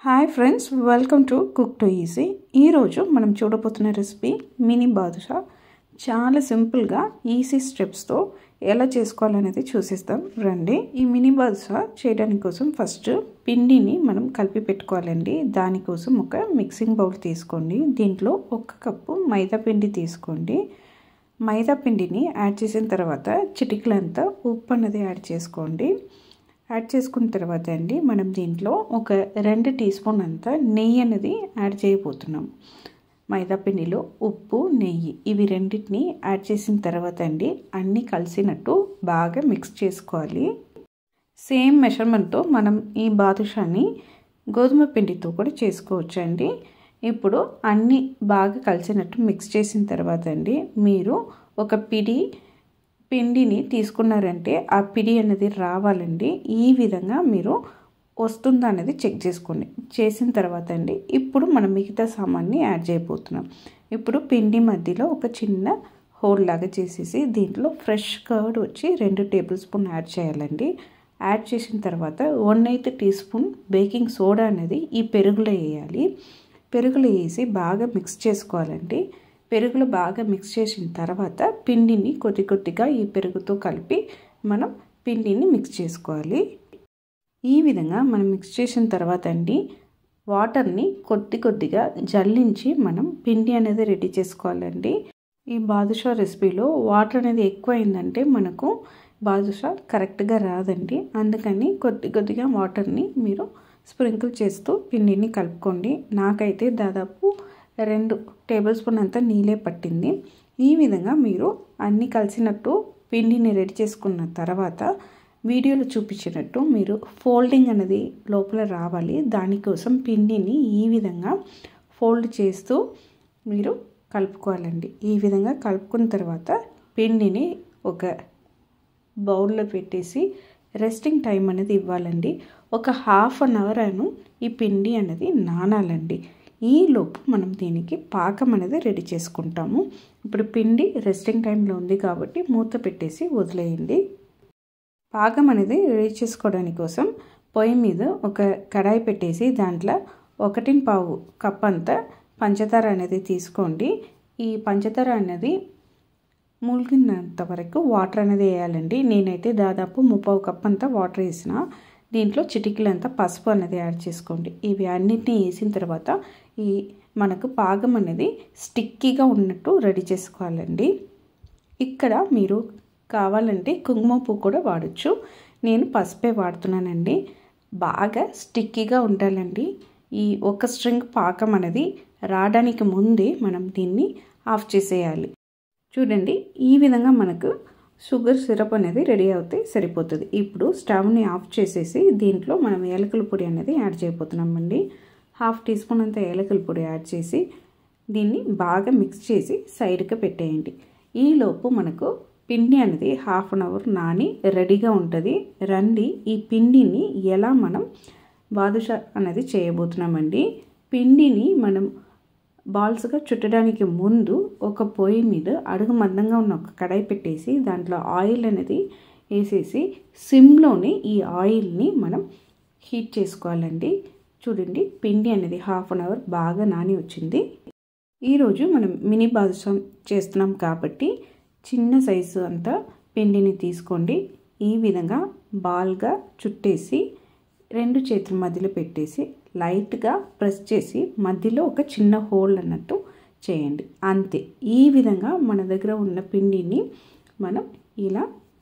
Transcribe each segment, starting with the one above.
hi friends welcome to cook to easy ఈరోజు మనం చూడబోతున్న recipe mini badusha చాలా సింపుల్గా ఈజీ స్టెప్స్తో ఎలా చేసుకోవాలనేది చూసేస్తాం రండి ఈ మినీ బాదుషా చేయడానికి కోసం ఫస్ట్ పిండిని మనం కలిపి పెట్టుకోవాలండి దానికోసం ఒక మిక్సింగ్ బౌల్ తీసుకోండి దీంట్లో ఒక కప్పు మైదా పిండి తీసుకోండి మైదా పిండిని యాడ్ చేసిన తర్వాత చిటికలంతా ఉప్పు అన్నది యాడ్ చేసుకోండి యాడ్ చేసుకున్న తర్వాత అండి మనం దీంట్లో ఒక రెండు టీ స్పూన్ అంతా నెయ్యి అనేది యాడ్ చేయబోతున్నాం మైదా పిండిలో ఉప్పు నెయ్యి ఇవి రెండింటిని యాడ్ చేసిన తర్వాత అండి అన్నీ కలిసినట్టు బాగా మిక్స్ చేసుకోవాలి సేమ్ మెషర్మెంట్తో మనం ఈ బాదుషాని గోధుమ పిండితో కూడా చేసుకోవచ్చు అండి ఇప్పుడు అన్నీ బాగా కలిసినట్టు మిక్స్ చేసిన తర్వాత అండి మీరు ఒక పిడి పిండిని తీసుకున్నారంటే ఆ పిడి అనేది రావాలండి ఈ విధంగా మీరు వస్తుందా అనేది చెక్ చేసుకోండి చేసిన తర్వాత అండి ఇప్పుడు మనం మిగతా సామాన్ని యాడ్ చేయబోతున్నాం ఇప్పుడు పిండి మధ్యలో ఒక చిన్న హోల్ లాగా చేసేసి దీంట్లో ఫ్రెష్ కర్డ్ వచ్చి రెండు టేబుల్ స్పూన్ యాడ్ చేయాలండి యాడ్ చేసిన తర్వాత one eighth teaspoon baking soda అనేది ఈ పెరుగులో వేయాలి పెరుగులో వేసి బాగా మిక్స్ చేసుకోవాలండి పెరుగులో బాగా మిక్స్ చేసిన తర్వాత పిండిని కొద్ది కొద్దిగా ఈ పెరుగుతో కలిపి మనం పిండిని మిక్స్ చేసుకోవాలి ఈ విధంగా మనం మిక్స్ చేసిన తర్వాత అండి వాటర్ని కొద్ది కొద్దిగా జల్లించి మనం పిండి అనేది రెడీ చేసుకోవాలండి ఈ బాదుషా రెసిపీలో వాటర్ అనేది ఎక్కువ అయిందంటే మనకు బాదుషా కరెక్ట్గా రాదండి అందుకని కొద్ది కొద్దిగా వాటర్ని మీరు స్ప్రింకిల్ చేస్తూ పిండిని కలుపుకోండి నాకైతే దాదాపు రెండు టేబుల్ స్పూన్ అంతా నీళ్ళే పట్టింది ఈ విధంగా మీరు అన్నీ కలిసినట్టు పిండిని రెడీ చేసుకున్న తర్వాత వీడియోలో చూపించినట్టు మీరు ఫోల్డింగ్ అనేది లోపల రావాలి దానికోసం పిండిని ఈ విధంగా ఫోల్డ్ చేస్తూ మీరు కలుపుకోవాలండి ఈ విధంగా కలుపుకున్న తర్వాత పిండిని ఒక బౌల్లో పెట్టేసి రెస్టింగ్ టైం అనేది ఇవ్వాలండి ఒక హాఫ్ అన్ అవర్ అను ఈ పిండి అనేది నానాలండి ఈలోపు మనం దీనికి పాకం అనేది రెడీ చేసుకుంటాము ఇప్పుడు పిండి రెస్టింగ్ టైంలో ఉంది కాబట్టి మూత పెట్టేసి వదిలేయండి పాకం అనేది రెడీ చేసుకోవడానికి కోసం పొయ్యి మీద ఒక కడాయి పెట్టేసి దాంట్లో ఒకటి పావు కప్ అంతా పంచదార అనేది తీసుకోండి ఈ పంచదార అనేది మూలిగినంత వరకు వాటర్ అనేది వేయాలండి నేనైతే దాదాపు ముప్పావు కప్ అంతా వాటర్ వేసిన దీంట్లో చిటికలంతా పసుపు అనేది యాడ్ చేసుకోండి ఇవి అన్నిటిని వేసిన తర్వాత ఈ మనకు పాకం అనేది స్టిక్కీగా ఉన్నట్టు రెడీ చేసుకోవాలండి ఇక్కడ మీరు కావాలంటే కుంకుమ పువ్వు కూడా వాడచ్చు నేను పసుపే వాడుతున్నానండి బాగా స్టిక్కీగా ఉండాలండి ఈ ఒక స్ట్రింగ్ పాకం అనేది రావడానికి ముందే మనం దీన్ని ఆఫ్ చేసేయాలి చూడండి ఈ విధంగా మనకు షుగర్ సిరప్ అనేది రెడీ అవుతే సరిపోతుంది ఇప్పుడు స్టవ్ని ఆఫ్ చేసేసి దీంట్లో మనం ఏలకల పొడి అనేది యాడ్ చేయబోతున్నామండి హాఫ్ టీ స్పూన్ అంత ఏలకల పొడి యాడ్ చేసి దీన్ని బాగా మిక్స్ చేసి సైడ్కి పెట్టేయండి ఈలోపు మనకు పిండి అనేది హాఫ్ అన్ అవర్ నాని రెడీగా ఉంటుంది రండి ఈ పిండిని ఎలా మనం బాదుషా అనేది చేయబోతున్నామండి పిండిని మనం బాల్స్గా చుట్టడానికి ముందు ఒక పొయ్యి మీద అడుగు మందంగా ఉన్న ఒక కడాయి పెట్టేసి దాంట్లో ఆయిల్ అనేది వేసేసి సిమ్లోనే ఈ ఆయిల్ని మనం హీట్ చేసుకోవాలండి చూడండి పిండి అనేది హాఫ్ అన్ అవర్ బాగా నాని వచ్చింది ఈరోజు మనం మినీ బాదుషం చేస్తున్నాం కాబట్టి చిన్న సైజు అంతా పిండిని తీసుకోండి ఈ విధంగా బాల్గా చుట్టేసి రెండు చేతుల మధ్యలో పెట్టేసి లైట్గా ప్రెస్ చేసి మధ్యలో ఒక చిన్న హోల్ అన్నట్టు చేయండి అంతే ఈ విధంగా మన దగ్గర ఉన్న పిండిని మనం ఇలా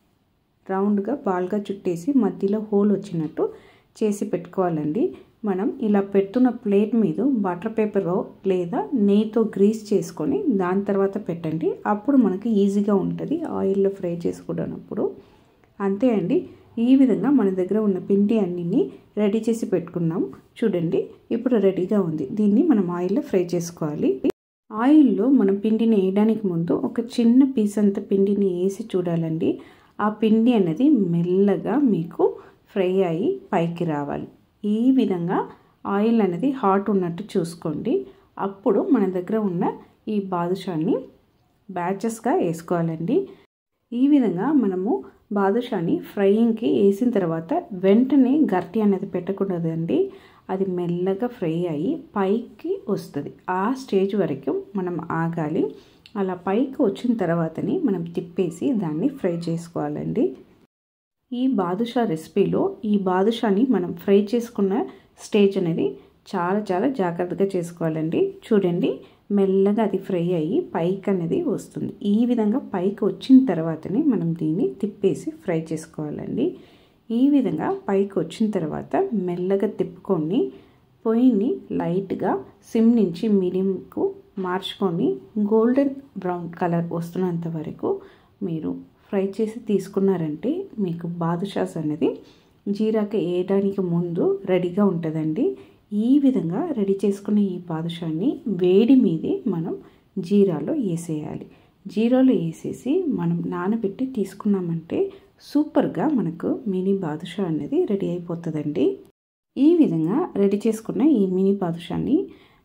రౌండ్గా బాల్గా చుట్టేసి మధ్యలో హోల్ వచ్చినట్టు చేసి పెట్టుకోవాలండి మనం ఇలా పెడుతున్న ప్లేట్ మీద బటర్ పేపర్ లేదా నెయ్యితో గ్రీస్ చేసుకొని దాని తర్వాత పెట్టండి అప్పుడు మనకి ఈజీగా ఉంటుంది ఆయిల్లో ఫ్రై చేసుకోవడప్పుడు అంతే అండి ఈ విధంగా మన దగ్గర ఉన్న పిండి అన్నిని రెడీ చేసి పెట్టుకున్నాం చూడండి ఇప్పుడు రెడీగా ఉంది దీన్ని మనం ఆయిల్లో ఫ్రై చేసుకోవాలి ఆయిల్లో మనం పిండిని వేయడానికి ముందు ఒక చిన్న పీస్ అంత పిండిని వేసి చూడాలండి ఆ పిండి అనేది మెల్లగా మీకు ఫ్రై అయ్యి పైకి రావాలి ఈ విధంగా ఆయిల్ అనేది హాట్ ఉన్నట్టు చూసుకోండి అప్పుడు మన దగ్గర ఉన్న ఈ బాదుషాన్ని బ్యాచెస్గా వేసుకోవాలండి ఈ విధంగా మనము బాదుషాని ఫ్రైయింగ్కి వేసిన తర్వాత వెంటనే గర్టి అనేది పెట్టకూడదండి అది మెల్లగా ఫ్రై అయ్యి పైకి వస్తుంది ఆ స్టేజ్ వరకు మనం ఆగాలి అలా పైకి వచ్చిన తర్వాతని మనం తిప్పేసి దాన్ని ఫ్రై చేసుకోవాలండి ఈ బాదుషా రెసిపీలో ఈ బాదుషాని మనం ఫ్రై చేసుకున్న స్టేజ్ అనేది చాలా చాలా జాగ్రత్తగా చేసుకోవాలండి చూడండి మెల్లగా అది ఫ్రై అయ్యి పైకి అనేది వస్తుంది ఈ విధంగా పైకి వచ్చిన తర్వాతనే మనం దీన్ని తిప్పేసి ఫ్రై చేసుకోవాలండి ఈ విధంగా పైకి వచ్చిన తర్వాత మెల్లగా తిప్పుకొని పొయ్యిని లైట్గా సిమ్ నుంచి మీడియంకు మార్చుకొని గోల్డెన్ బ్రౌన్ కలర్ వస్తున్నంత వరకు మీరు ఫ్రై చేసి తీసుకున్నారంటే మీకు బాదుషాస్ అనేది జీరాకి వేయడానికి ముందు రెడీగా ఉంటుందండి ఈ విధంగా రెడీ చేసుకున్న ఈ బాదుషాన్ని వేడి మీదే మనం జీరాలో వేసేయాలి జీరాలో వేసేసి మనం నానబెట్టి తీసుకున్నామంటే సూపర్గా మనకు మినీ బాదుషా అనేది రెడీ అయిపోతుందండి ఈ విధంగా రెడీ చేసుకున్న ఈ మినీ బాదుషాన్ని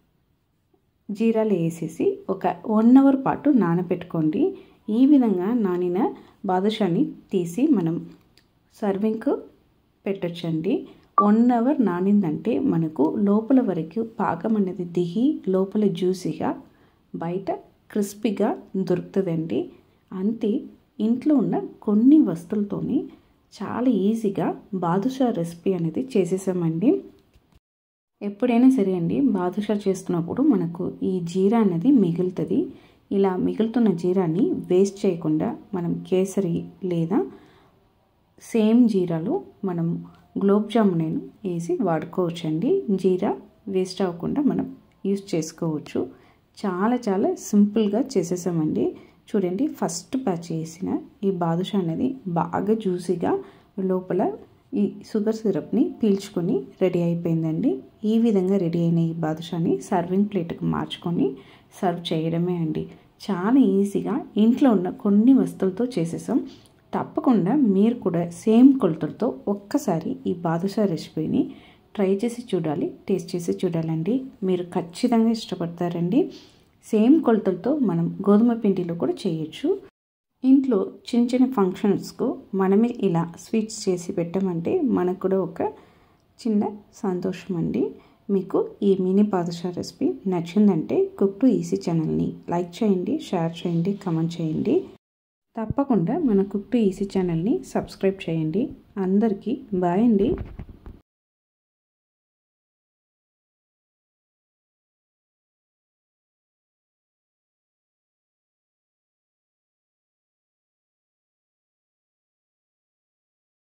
జీరాలు వేసేసి ఒక వన్ అవర్ పాటు నానబెట్టుకోండి ఈ విధంగా నానిన బాదుషాని తీసి మనం సర్వింగ్కు పెట్టచ్చండి వన్ అవర్ నానిందంటే మనకు లోపల వరకు పాకం అనేది దిగి లోపల జ్యూసీగా బయట క్రిస్పీగా దొరుకుతుందండి అంతే ఇంట్లో ఉన్న కొన్ని వస్తువులతోని చాలా ఈజీగా బాదుషా రెసిపీ అనేది చేసేసామండి ఎప్పుడైనా సరే అండి బాదుషా చేస్తున్నప్పుడు మనకు ఈ జీరా అనేది మిగులుతుంది ఇలా మిగులుతున్న జీరాని వేస్ట్ చేయకుండా మనం కేసరి లేదా సేమ్ జీరాలో మనం గులాబ్ జామున్ వేసి వాడుకోవచ్చండి జీరా వేస్ట్ అవ్వకుండా మనం యూస్ చేసుకోవచ్చు చాలా చాలా సింపుల్గా చేసేసామండి చూడండి ఫస్ట్ బ్యాచ్ చేసిన ఈ బాదుషా అనేది బాగా జ్యూసీగా లోపల ఈ షుగర్ సిరప్ని పీల్చుకొని రెడీ అయిపోయిందండి ఈ విధంగా రెడీ అయిన ఈ బాదుషాని సర్వింగ్ ప్లేట్కి మార్చుకొని సర్వ్ చేయడమే అండి చాలా ఈజీగా ఇంట్లో ఉన్న కొన్ని వస్తువులతో చేసేసాం తప్పకుండా మీరు కూడా సేమ్ కొలతలతో ఒక్కసారి ఈ బాదుషా రెసిపీని ట్రై చేసి చూడాలి టేస్ట్ చేసి చూడాలండి మీరు ఖచ్చితంగా ఇష్టపడతారండి సేమ్ కొలతలతో మనం గోధుమ పిండిలో కూడా చేయొచ్చు ఇంట్లో చిన్న చిన్న ఫంక్షన్స్కు మనమే ఇలా స్వీట్స్ చేసి పెట్టామంటే మనకు కూడా ఒక చిన్న సంతోషం అండి మీకు ఈ మినీ బాదుషా రెసిపీ నచ్చిందంటే కుక్ టు ఈజీ ఛానల్ని లైక్ చేయండి షేర్ చేయండి కమెంట్ చేయండి తప్పకుండా మన కుక్ టు ఈజీ ఛానల్ని సబ్స్క్రైబ్ చేయండి అందరికీ బాయ్ అండి